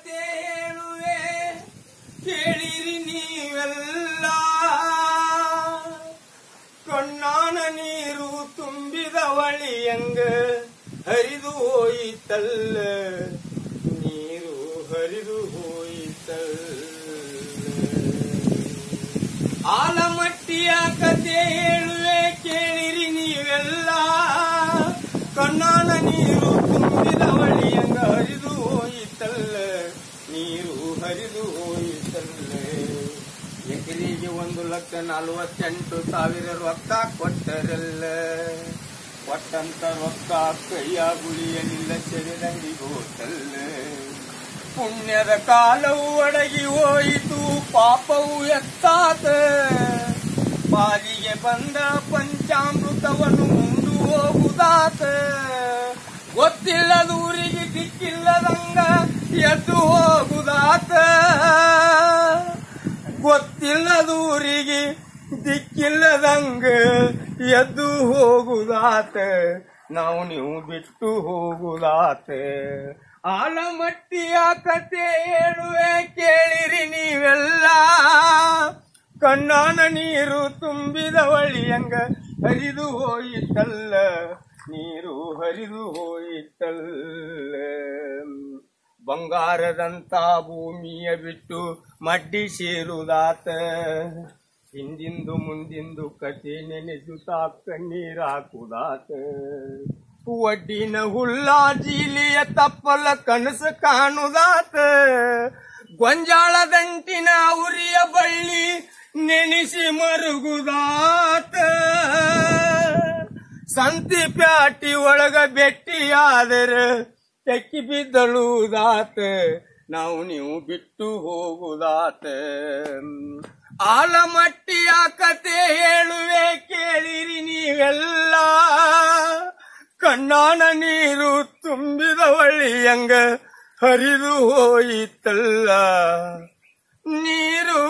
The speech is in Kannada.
ಕತೆ ಹೇಳುವೆ ಕೇಳಿರಿ ನೀವೆಲ್ಲ ಕಣ್ಣಾನ ನೀರು ತುಂಬಿದ ಹೊಳಿಯಂಗ ಹರಿದು ಹೋಯಿತಲ್ಲ ನೀರು ಹರಿದು ಹೋಯಿತಲ್ಲ ಆಲಮಟ್ಟಿಯ ಕತೆ ಹೇಳುವೆ ಕೇಳಿರಿ ನೀವೆಲ್ಲ ಕಣ್ಣಾನ ನೀರು ತುಂಬಿದ ಹೊಳಿಯಂಗ ಹರಿದು ಹೋಯಿತಲ್ಲ ನೀರು ಹರಿದು ಹೋಯಿತಲ್ಲ ಎಕರೆಗೆ ಒಂದು ಲಕ್ಷ ನಲವತ್ತೆಂಟು ಸಾವಿರ ರೊಕ್ಕ ಕೊಟ್ಟರಲ್ಲ ಕೊಟ್ಟಂತ ರೊಕ್ಕ ಕೈಯ ಗುಳಿಯಲಿಲ್ಲ ಸೆರೆದಂಗಿ ಹೋತಲ್ಲ ಪುಣ್ಯದ ಕಾಲವು ಒಡಗಿ ಹೋಯಿತು ಪಾಪವು ಎತ್ತಾತ ಪಾಲಿಗೆ ಬಂದ ಪಂಚಾಮೃತವನ್ನು ಉಂಡು ಹೋಗುದಾತ ಗೊತ್ತಿಲ್ಲದ ಊರಿಗೆ ದಿಕ್ಕಿಲ್ಲದಂಗ ಎದ್ದು ಹೋಗುದಾತ ಗೊತ್ತಿಲ್ಲದ ಊರಿಗೆ ದಿಕ್ಕಿಲ್ಲದಂಗ ಎದ್ದು ಹೋಗುದಾತ ನಾವು ನೀವು ಬಿಟ್ಟು ಹೋಗುದಾತ ಆಲಮಟ್ಟಿಯ ಕತೆ ಹೇಳುವೆ ಕೇಳಿರಿ ನೀವೆಲ್ಲ ಕಣ್ಣಾನ ನೀರು ತುಂಬಿದ ಹೊಳಿಯಂಗ ಹರಿದು ಹೋಯಿತಲ್ಲ ನೀರು ಹರಿದು ಹೋಯಿತಲ್ಲ ಬಂಗಾರದಂತ ಭೂಮಿಯ ಬಿಟ್ಟು ಮಡ್ಡಿ ಸೇರುದಾತ ಹಿಂದಿಂದು ಮುಂದಿಂದು ಕತೆ ನೆನೆಸುತ್ತಾ ಕಣ್ಣೀರ್ ಹಾಕುದಾತ ಒಡ್ಡಿನ ಹುಲ್ಲ ಜೀಲಿಯ ತಪ್ಪಲ ಕನಸು ಕಾಣುದಾತ ಗೊಂಜಾಳ ದಂಟಿನ ಉರಿಯ ಬಳ್ಳಿ ನೆನೆಸಿ ಮರುಗುದಾತ ಸಂತಿ ಪ್ಯಾಟಿ ಒಳಗ ಬೆಟ್ಟಿಯಾದರೆ ತೆಕ್ಕಿ ಬಿದ್ದಳುದಾತ ನಾವು ನೀವು ಬಿಟ್ಟು ಹೋಗುದಾತ ಆಲಮಟ್ಟಿಯ ಕತೆ ಹೇಳುವೆ ಕೇಳಿರಿ ನೀವೆಲ್ಲ ಕಣ್ಣಾನ ನೀರು ತುಂಬಿದ ಹೊಳಿಯಂಗ ಹರಿದು ಹೋಯಿತಲ್ಲ ನೀರು